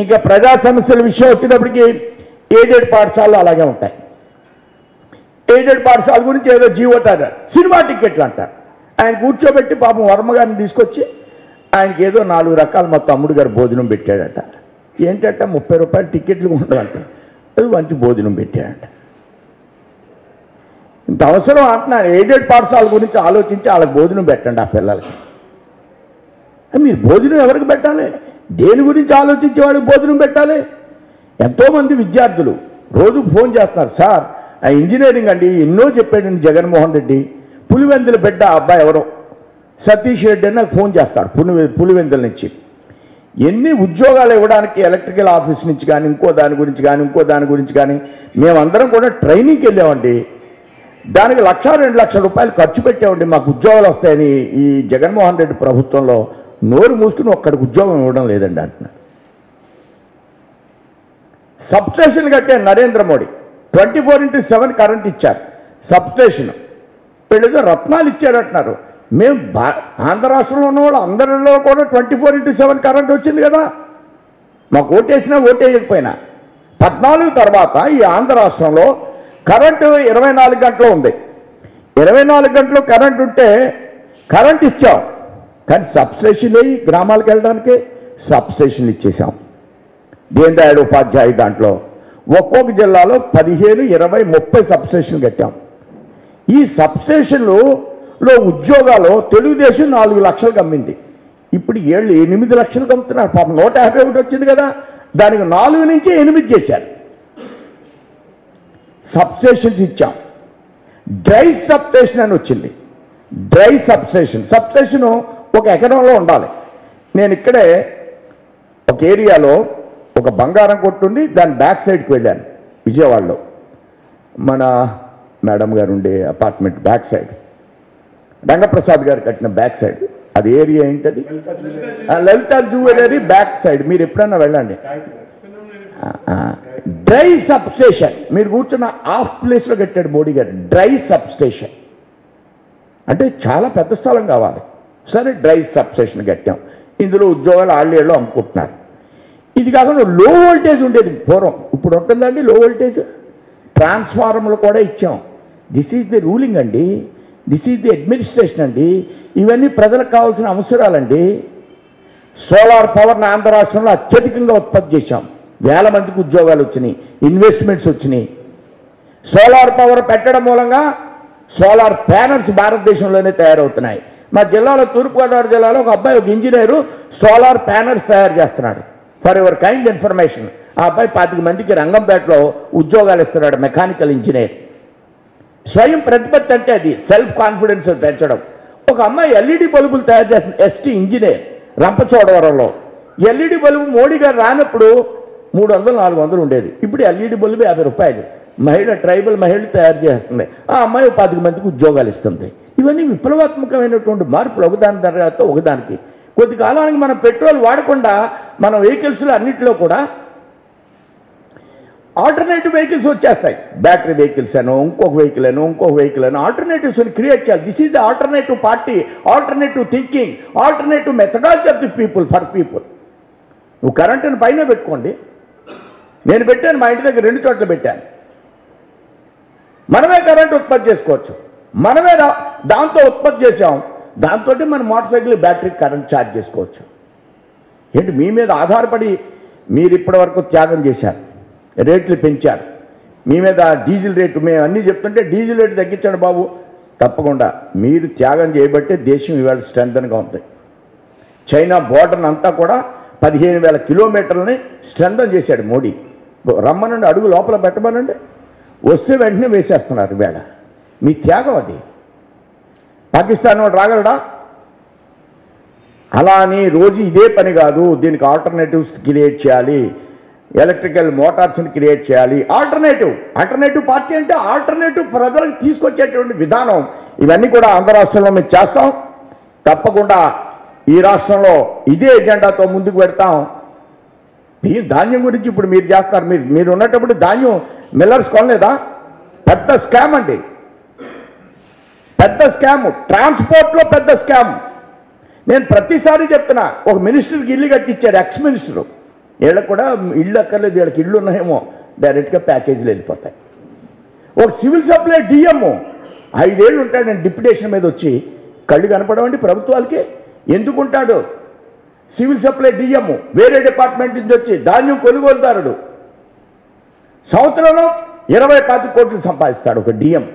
ఇంకా ప్రజా సమస్యల విషయం వచ్చినప్పటికీ ఎయిడెడ్ పాఠశాలలు అలాగే ఉంటాయి ఎయిడెడ్ పాఠశాల గురించి ఏదో జీవోటారు సినిమా టికెట్లు అంటారు ఆయన కూర్చోబెట్టి పాపం వర్మ గారిని తీసుకొచ్చి ఆయనకి ఏదో నాలుగు రకాల మా తమ్ముడు గారు భోజనం పెట్టాడట ఏంటంట ముప్పై రూపాయలు టికెట్లు ఉండవంట అది మంచి భోజనం పెట్టాడట ఇంత అవసరం అంటున్నాను ఎయిడెడ్ పాఠశాల గురించి ఆలోచించి వాళ్ళకి భోజనం పెట్టండి ఆ పిల్లలకి మీరు భోజనం ఎవరికి పెట్టాలి దేని గురించి ఆలోచించి వాడికి భోజనం పెట్టాలి ఎంతోమంది విద్యార్థులు రోజు ఫోన్ చేస్తున్నారు సార్ ఆ ఇంజనీరింగ్ అండి ఎన్నో చెప్పాడండి జగన్మోహన్ రెడ్డి పులివెందుల బిడ్డ ఆ అబ్బాయి ఎవరో సతీష్ రెడ్డి అని నాకు ఫోన్ చేస్తాడు పులి పులివెందుల నుంచి ఎన్ని ఉద్యోగాలు ఇవ్వడానికి ఎలక్ట్రికల్ ఆఫీస్ నుంచి కానీ ఇంకో దాని గురించి కానీ ఇంకో దాని గురించి కానీ మేమందరం కూడా ట్రైనింగ్కి వెళ్ళామండి దానికి లక్ష రెండు లక్షల రూపాయలు ఖర్చు పెట్టామండి మాకు ఉద్యోగాలు వస్తాయని ఈ జగన్మోహన్ రెడ్డి ప్రభుత్వంలో నోరు మూసుకుని ఒక్కడికి ఉద్యోగం ఇవ్వడం లేదండి అంటున్నాడు సబ్స్టేషన్ కట్టే Narendra Modi twenty four into seven current ఇచ్చారు సబ్స్టేషన్ వీళ్ళేదో రత్నాలు ఇచ్చారంటున్నారు మేము బా ఆంధ్ర రాష్ట్రంలో ఉన్న వాళ్ళు అందరిలో కూడా twenty four into seven current వచ్చింది కదా మాకు ఓటేసినా ఓటేయకపోయినా పద్నాలుగు తర్వాత ఈ ఆంధ్ర రాష్ట్రంలో కరెంటు ఇరవై నాలుగు గంటలు ఉంది ఇరవై నాలుగు గంటలు కరెంట్ ఉంటే కరెంట్ ఇచ్చాం కానీ సబ్స్టేషన్ అయ్యి గ్రామాలకు వెళ్ళడానికి సబ్స్టేషన్ ఇచ్చేసాం దీన్ దయాళ్ ఉపాధ్యాయ దాంట్లో ఒక్కొక్క జిల్లాలో పదిహేను ఇరవై ముప్పై సబ్స్టేషన్ కట్టాం ఈ సబ్స్టేషన్లు లో ఉద్యోగాలు తెలుగుదేశం నాలుగు లక్షలకు అమ్మింది ఇప్పుడు ఏళ్ళు ఎనిమిది లక్షలకు అమ్ముతున్నారు పాపం నూట యాభై ఒకటి వచ్చింది కదా దానికి నాలుగు నుంచి ఎనిమిది చేశారు సబ్స్టేషన్స్ ఇచ్చాం డ్రై సబ్స్టేషన్ అని వచ్చింది డ్రై సబ్స్టేషన్ సబ్స్టేషను ఒక ఎకరంలో ఉండాలి నేను ఇక్కడే ఒక ఏరియాలో ఒక బంగారం కొట్టుండి దాని బ్యాక్ సైడ్కి వెళ్ళాను విజయవాడలో మన మేడం గారు ఉండే అపార్ట్మెంట్ బ్యాక్ సైడ్ రంగప్రసాద్ గారు కట్టిన బ్యాక్ సైడ్ అది ఏరియా ఏంటది ఆ, లలిత జ్యువెలరీ బ్యాక్ సైడ్ మీరు ఎప్పుడన్నా వెళ్ళండి డ్రై సబ్ స్టేషన్ మీరు కూర్చున్న ఆఫ్ ప్లేస్లో కట్టాడు మోడీ గారు డ్రై సబ్ స్టేషన్ అంటే చాలా పెద్ద స్థలం కావాలి సరే డ్రై సబ్ స్టేషన్ కట్టాం ఇందులో ఉద్యోగాలు ఆళ్ళేళ్ళు అమ్ముకుంటున్నారు ఇది కాకుండా లో వోల్టేజ్ ఉండేది పూర్వం ఇప్పుడు ఉంటుందండి లో వోల్టేజ్ ట్రాన్స్ఫార్మర్లు కూడా ఇచ్చాం దిస్ ఈజ్ ది రూలింగ్ అండి దిస్ ఈజ్ ది అడ్మినిస్ట్రేషన్ అండి ఇవన్నీ ప్రజలకు కావాల్సిన అవసరాలండి సోలార్ పవర్ని ఆంధ్ర రాష్ట్రంలో అత్యధికంగా ఉత్పత్తి చేశాం వేల మందికి ఉద్యోగాలు వచ్చినాయి ఇన్వెస్ట్మెంట్స్ వచ్చినాయి సోలార్ పవర్ పెట్టడం మూలంగా సోలార్ ప్యానల్స్ భారతదేశంలోనే తయారవుతున్నాయి మా జిల్లాలో తూర్పుగోదావరి జిల్లాలో ఒక అబ్బాయి ఒక ఇంజనీరు సోలార్ ప్యానల్స్ తయారు చేస్తున్నాడు ఫర్ యువర్ కైండ్ ఇన్ఫర్మేషన్ ఆ అబ్బాయి పాతిక మందికి రంగంపేటలో ఉద్యోగాలు ఇస్తున్నాడు మెకానికల్ ఇంజనీర్ స్వయం ప్రతిపత్తి అంటే అది సెల్ఫ్ కాన్ఫిడెన్స్ పెంచడం ఒక అమ్మాయి ఎల్ఈడి బల్బులు తయారు చేస్తుంది ఎస్టీ ఇంజనీర్ రంపచోడవరంలో ఎల్ఈడి బల్బు మోడీ గారు రానప్పుడు మూడు వందలు నాలుగు వందలు ఉండేది ఇప్పుడు ఎల్ఈడి బల్బు యాభై రూపాయలు మహిళ ట్రైబల్ మహిళలు తయారు చేస్తుంది ఆ అమ్మాయి ఒక పాతిక మందికి ఉద్యోగాలు ఇస్తుంది ఇవన్నీ విప్లవాత్మకమైనటువంటి మార్పులు ఒకదాని తర్వాత ఒకదానికి కొద్ది కాలానికి మనం పెట్రోల్ వాడకుండా మన వెహికల్స్లో అన్నింటిలో కూడా ఆల్టర్నేటివ్ వెహికల్స్ వచ్చేస్తాయి బ్యాటరీ వెహికల్స్ అనో ఇంకొక వెహికల్ అనో ఇంకొక వెహికల్ అనో ఆల్టర్నేటివ్స్ క్రియేట్ చేయాలి this is the alternative party alternative thinking alternative methodology of the people for people నువ్వు కరెంటుని పైన పెట్టుకోండి నేను పెట్టాను మా ఇంటి దగ్గర రెండు చోట్ల పెట్టాను మనమే కరెంట్ ఉత్పత్తి చేసుకోవచ్చు మనమే దా- దాంతో ఉత్పత్తి చేసాం దాంతో మన motorcycle battery current charge చేసుకోవచ్చు ఏంటి మీ మీద ఆధారపడి మీరు ఇప్పటి వరకు త్యాగం చేశారు రేట్లు పెంచారు మీ మీద డీజిల్ రేటు మేము అన్నీ చెప్తుంటే డీజిల్ రేటు తగ్గించండి బాబు తప్పకుండా మీరు త్యాగం చేయబట్టే దేశం ఇవాళ స్ట్రెంగ్గా ఉంది చైనా బోర్డర్ని అంతా కూడా పదిహేను వేల కిలోమీటర్లని స్ట్రెంథన్ చేశాడు మోడీ రమ్మనండి అడుగు లోపల పెట్టమనండి వస్తే వెంటనే వేసేస్తున్నారు వేళ మీ త్యాగం అది పాకిస్తాన్ వాడు రాగలడా అలా అని రోజు ఇదే పని కాదు దీనికి ఆల్టర్నేటివ్స్ క్రియేట్ చేయాలి ఎలక్ట్రికల్ మోటార్స్ని క్రియేట్ చేయాలి ఆల్టర్నేటివ్ ఆల్టర్నేటివ్ పార్టీ అంటే ఆల్టర్నేటివ్ ప్రజలకు తీసుకొచ్చేటువంటి విధానం ఇవన్నీ కూడా ఆంధ్ర రాష్ట్రంలో మేము చేస్తాం తప్పకుండా ఈ రాష్ట్రంలో ఇదే ఎజెండాతో ముందుకు పెడతాం ఈ ధాన్యం గురించి ఇప్పుడు మీరు చేస్తారు మీరు మీరు ఉన్నప్పుడు ధాన్యం మిల్లర్స్ కొనలేదా పెద్ద స్కామ్ అండి పెద్ద స్కామ్ ట్రాన్స్పోర్ట్లో పెద్ద స్కామ్ నేను ప్రతిసారి చెప్తున్నా ఒక మినిస్టర్కి ఇల్లు కట్టించాడు ఎక్స్ మినిస్టరు వీళ్ళకి కూడా ఇళ్ళు అక్కర్లేదు వీళ్ళకి ఇళ్ళు ఉన్నాయేమో డైరెక్ట్గా ప్యాకేజీలు వెళ్ళిపోతాయి ఒక సివిల్ సప్లై డిఎం ఐదేళ్ళు ఉంటాడు నేను డిప్యుటేషన్ మీద వచ్చి కళ్ళు కనపడవండి ప్రభుత్వాలకి ఎందుకు ఉంటాడు సివిల్ సప్లై డిఎం వేరే డిపార్ట్మెంట్ నుంచి వచ్చి ధాన్యం కొనుగోలుదారుడు సంవత్సరంలో ఇరవై పాతి కోట్లు సంపాదిస్తాడు ఒక డిఎం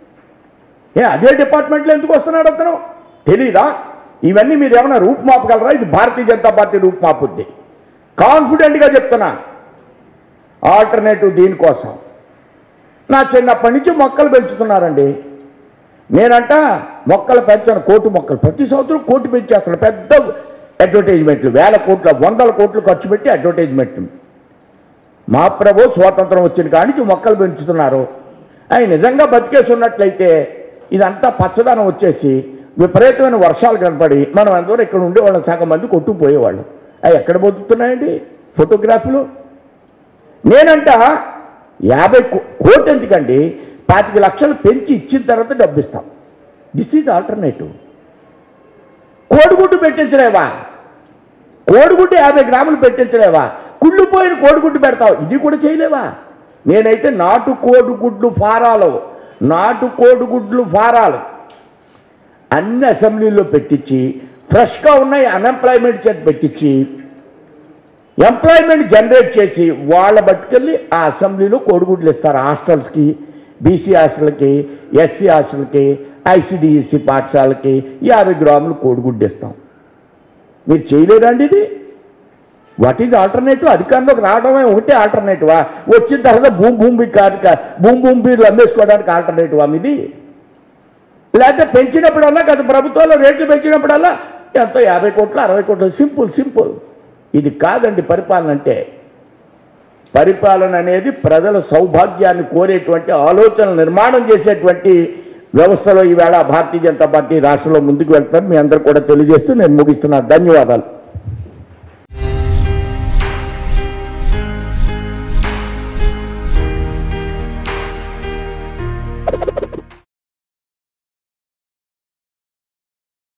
ఏ అదే డిపార్ట్మెంట్లో ఎందుకు వస్తున్నాడు అతను తెలీదా ఇవన్నీ మీరు ఏమైనా రూపుమాపగలరా ఇది భారతీయ జనతా పార్టీ రూపుమాపుద్ది కాన్ఫిడెంట్గా చెప్తున్నా ఆల్టర్నేటివ్ దీనికోసం నా చిన్నప్పటి నుంచి మొక్కలు పెంచుతున్నారండి నేనంట మొక్కలు పెంచాను కోటి మొక్కలు ప్రతి సంవత్సరం కోటి పెంచేస్తాను పెద్ద అడ్వర్టైజ్మెంట్లు వేల కోట్ల వందల కోట్లు ఖర్చు పెట్టి అడ్వర్టైజ్మెంట్లు మా ప్రభు స్వాతంత్రం వచ్చిన కాడి నుంచి మొక్కలు పెంచుతున్నారు అవి నిజంగా బతికేసి ఉన్నట్లయితే ఇదంతా పచ్చదనం వచ్చేసి విపరీతమైన వర్షాలు కనపడి మనం అందరూ ఇక్కడ ఉండేవాళ్ళం సగం మంది కొట్టుకుపోయేవాళ్ళం అవి ఎక్కడ బతుకుతున్నాయండి ఫోటోగ్రాఫీలు నేనంట యాభై కో- కోటి ఎందుకండి పాతిక లక్షలు పెంచి ఇచ్చిన తర్వాత డబ్బు ఇస్తాం దిస్ ఈజ్ ఆల్టర్నేటివ్ కోడిగుడ్డు పెట్టించలేవా కోడిగుడ్డు యాభై గ్రాములు పెట్టించలేవా కుళ్ళిపోయిన కోడిగుడ్డు పెడతావు ఇది కూడా చేయలేవా నేనైతే నాటు కోడిగుడ్లు ఫారాలు నాటు కోడిగుడ్లు ఫారాలు అన్ని అసెంబ్లీలో పెట్టించి ఫ్రెష్గా ఉన్నాయి అన్ఎంప్లాయ్మెంట్ చేతి పెట్టించి ఎంప్లాయ్మెంట్ జనరేట్ చేసి వాళ్ళ బట్టుకెళ్ళి ఆ అసెంబ్లీలో కోడిగుడ్లు ఇస్తారు హాస్టల్స్కి బీసీ హాస్టల్కి ఎస్సీ హాస్టల్కి ఐసిడిఎస్సి పాఠశాలకి యాభై గ్రాములు కోడిగుడ్డు ఇస్తాం మీరు చేయలేరండి ఇది వాట్ ఈజ్ ఆల్టర్నేటివ్ అధికారంలోకి రావడమే ఒకటే ఆల్టర్నేటివా వచ్చిన తర్వాత భూమి భూమి కాదు భూమి భూమి బీర్లు అమ్మేసుకోవడానికి ఆల్టర్నేటివా మీది లేకపోతే పెంచినప్పుడల్లా గత ప్రభుత్వాలు రేట్లు పెంచినప్పుడల్లా ఎంతో యాభై కోట్లు అరవై కోట్లు సింపుల్ సింపుల్ ఇది కాదండి పరిపాలన అంటే పరిపాలన అనేది ప్రజల సౌభాగ్యాన్ని కోరేటువంటి ఆలోచన నిర్మాణం చేసేటువంటి వ్యవస్థలో ఈవేళ భారతీయ జనతా పార్టీ రాష్ట్రంలో ముందుకు వెళ్తారు మీ అందరూ కూడా తెలియజేస్తూ నేను ముగిస్తున్నాను ధన్యవాదాలు